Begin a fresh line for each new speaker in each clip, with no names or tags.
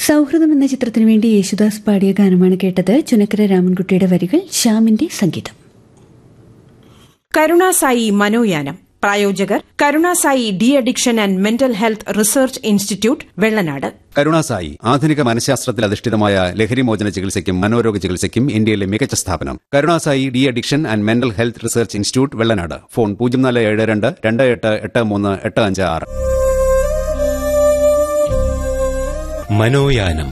സൗഹൃദം എന്ന ചിത്രത്തിനു വേണ്ടി യേശുദാസ് പാടിയ ഗാനമാണ് കേട്ടത് ചുനക്കര രാമൻകുട്ടിയുടെ വരികൾ ശ്യാമിന്റെ സംഗീതം
കരുണാസായി മനോയാനം പ്രായോജകർ Karunasai de addiction and mental health research institute Vellanad
Karunasai ആധുനിക മനഃശാസ്ത്രത്തിൽ അധിഷ്ഠിതമായ ലഹരിമോചന ചികിത്സയ്ക്കും മനോരോഗ ചികിത്സയ്ക്കും ഇന്ത്യയിലെ മികച്ച സ്ഥാപനം Karunasai de addiction and mental health research institute Vellanad phone പൂജ്യം നാല് ഏഴ് രണ്ട് രണ്ട് എട്ട് എട്ട് മൂന്ന് എട്ട് അഞ്ച് ആറ്
മനോയാനം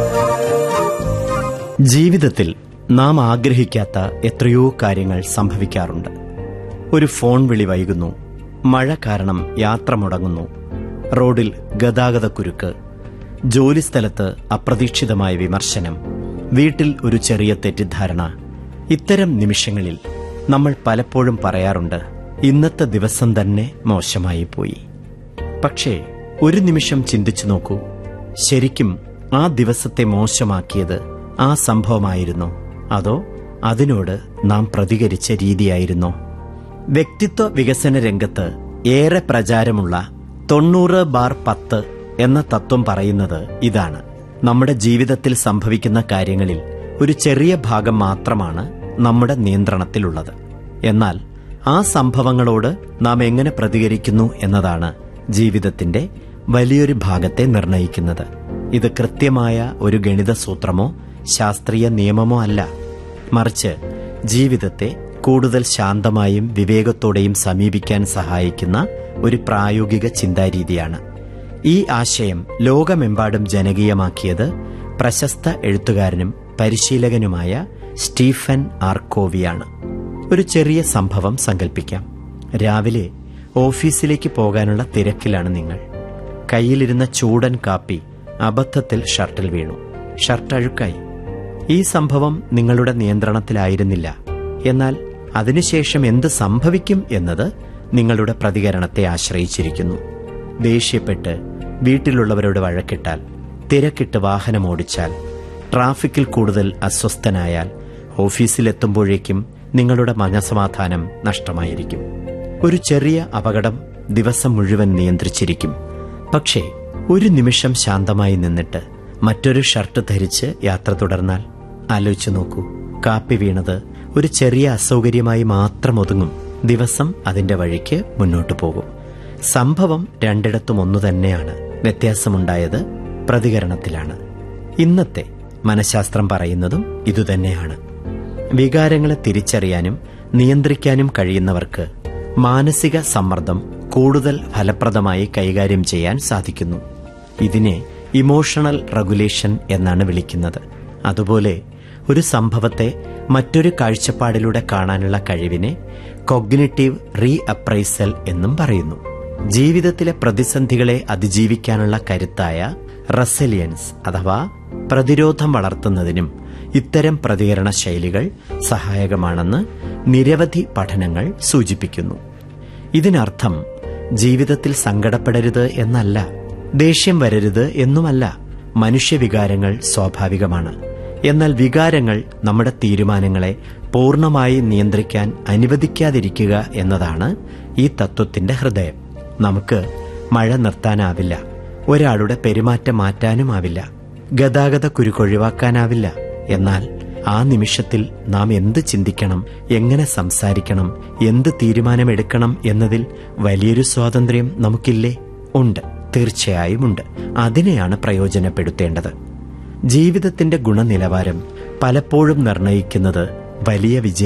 ജീവിതത്തിൽ നാം ആഗ്രഹിക്കാത്ത എത്രയോ കാര്യങ്ങൾ സംഭവിക്കാറുണ്ട് ഒരു ഫോൺ വിളി വൈകുന്നു മഴ കാരണം യാത്ര മുടങ്ങുന്നു റോഡിൽ ഗതാഗതക്കുരുക്ക് ജോലിസ്ഥലത്ത് അപ്രതീക്ഷിതമായ വിമർശനം വീട്ടിൽ ഒരു ചെറിയ തെറ്റിദ്ധാരണ ഇത്തരം നിമിഷങ്ങളിൽ നമ്മൾ പലപ്പോഴും പറയാറുണ്ട് ഇന്നത്തെ ദിവസം തന്നെ മോശമായി പോയി പക്ഷേ ഒരു നിമിഷം ചിന്തിച്ചു നോക്കൂ ശരിക്കും ആ ദിവസത്തെ മോശമാക്കിയത് ആ സംഭവമായിരുന്നോ അതോ അതിനോട് നാം പ്രതികരിച്ച രീതിയായിരുന്നോ വ്യക്തിത്വ വികസന രംഗത്ത് ഏറെ പ്രചാരമുള്ള തൊണ്ണൂറ് ബാർ പത്ത് എന്ന തത്വം പറയുന്നത് ഇതാണ് നമ്മുടെ ജീവിതത്തിൽ സംഭവിക്കുന്ന കാര്യങ്ങളിൽ ഒരു ചെറിയ ഭാഗം മാത്രമാണ് നമ്മുടെ നിയന്ത്രണത്തിലുള്ളത് എന്നാൽ ആ സംഭവങ്ങളോട് നാം എങ്ങനെ പ്രതികരിക്കുന്നു എന്നതാണ് ജീവിതത്തിന്റെ വലിയൊരു ഭാഗത്തെ നിർണയിക്കുന്നത് ഇത് കൃത്യമായ ഒരു ഗണിത സൂത്രമോ ശാസ്ത്രീയ നിയമമോ അല്ല മറിച്ച് ജീവിതത്തെ കൂടുതൽ ശാന്തമായും വിവേകത്തോടെയും സമീപിക്കാൻ സഹായിക്കുന്ന ഒരു പ്രായോഗിക ചിന്താരീതിയാണ് ഈ ആശയം ലോകമെമ്പാടും ജനകീയമാക്കിയത് പ്രശസ്ത എഴുത്തുകാരനും പരിശീലകനുമായ സ്റ്റീഫൻ ആർക്കോവിയാണ് ഒരു ചെറിയ സംഭവം സങ്കല്പിക്കാം രാവിലെ ഓഫീസിലേക്ക് പോകാനുള്ള തിരക്കിലാണ് നിങ്ങൾ കയ്യിലിരുന്ന ചൂടൻ കാപ്പി അബദ്ധത്തിൽ ഷർട്ടിൽ വീണു ഷർട്ട് അഴുക്കായി ഈ സംഭവം നിങ്ങളുടെ നിയന്ത്രണത്തിലായിരുന്നില്ല എന്നാൽ അതിനുശേഷം എന്ത് സംഭവിക്കും എന്നത് നിങ്ങളുടെ പ്രതികരണത്തെ ആശ്രയിച്ചിരിക്കുന്നു ദേഷ്യപ്പെട്ട് വീട്ടിലുള്ളവരോട് വഴക്കിട്ടാൽ തിരക്കിട്ട് വാഹനമോടിച്ചാൽ ട്രാഫിക്കിൽ കൂടുതൽ അസ്വസ്ഥനായാൽ ഓഫീസിലെത്തുമ്പോഴേക്കും നിങ്ങളുടെ മനസമാധാനം നഷ്ടമായിരിക്കും ഒരു ചെറിയ അപകടം ദിവസം മുഴുവൻ നിയന്ത്രിച്ചിരിക്കും പക്ഷേ ഒരു നിമിഷം ശാന്തമായി നിന്നിട്ട് മറ്റൊരു ഷർട്ട് ധരിച്ച് യാത്ര തുടർന്നാൽ ആലോചിച്ചു നോക്കൂ കാപ്പി വീണത് ഒരു ചെറിയ അസൗകര്യമായി മാത്രം ഒതുങ്ങും ദിവസം അതിന്റെ വഴിക്ക് മുന്നോട്ടു പോകും സംഭവം രണ്ടിടത്തും ഒന്നു തന്നെയാണ് വ്യത്യാസമുണ്ടായത് പ്രതികരണത്തിലാണ് ഇന്നത്തെ മനഃശാസ്ത്രം പറയുന്നതും ഇതുതന്നെയാണ് വികാരങ്ങളെ തിരിച്ചറിയാനും നിയന്ത്രിക്കാനും കഴിയുന്നവർക്ക് മാനസിക സമ്മർദ്ദം കൂടുതൽ ഫലപ്രദമായി കൈകാര്യം ചെയ്യാൻ സാധിക്കുന്നു ഇതിനെ ഇമോഷണൽ റെഗുലേഷൻ എന്നാണ് വിളിക്കുന്നത് അതുപോലെ ഒരു സംഭവത്തെ മറ്റൊരു കാഴ്ചപ്പാടിലൂടെ കാണാനുള്ള കഴിവിനെ കൊഗ്നിറ്റീവ് റീ അപ്രൈസൽ എന്നും പറയുന്നു ജീവിതത്തിലെ പ്രതിസന്ധികളെ അതിജീവിക്കാനുള്ള കരുത്തായ റെസലിയൻസ് അഥവാ പ്രതിരോധം വളർത്തുന്നതിനും ഇത്തരം പ്രതികരണ ശൈലികൾ സഹായകമാണെന്ന് നിരവധി പഠനങ്ങൾ സൂചിപ്പിക്കുന്നു ഇതിനർത്ഥം ജീവിതത്തിൽ സങ്കടപ്പെടരുത് എന്നല്ല ദേഷ്യം വരരുത് എന്നുമല്ല മനുഷ്യവികാരങ്ങൾ സ്വാഭാവികമാണ് എന്നാൽ വികാരങ്ങൾ നമ്മുടെ തീരുമാനങ്ങളെ പൂർണ്ണമായി നിയന്ത്രിക്കാൻ അനുവദിക്കാതിരിക്കുക എന്നതാണ് ഈ തത്വത്തിന്റെ ഹൃദയം നമുക്ക് മഴ നിർത്താനാവില്ല ഒരാളുടെ പെരുമാറ്റം മാറ്റാനുമാവില്ല ഗതാഗത കുരുക്കൊഴിവാക്കാനാവില്ല എന്നാൽ ആ നിമിഷത്തിൽ നാം എന്ത് ചിന്തിക്കണം എങ്ങനെ സംസാരിക്കണം എന്ത് തീരുമാനമെടുക്കണം എന്നതിൽ വലിയൊരു സ്വാതന്ത്ര്യം നമുക്കില്ലേ ഉണ്ട് തീർച്ചയായും ഉണ്ട് അതിനെയാണ് പ്രയോജനപ്പെടുത്തേണ്ടത് ജീവിതത്തിന്റെ ഗുണനിലവാരം പലപ്പോഴും നിർണയിക്കുന്നത് വലിയ വിജയം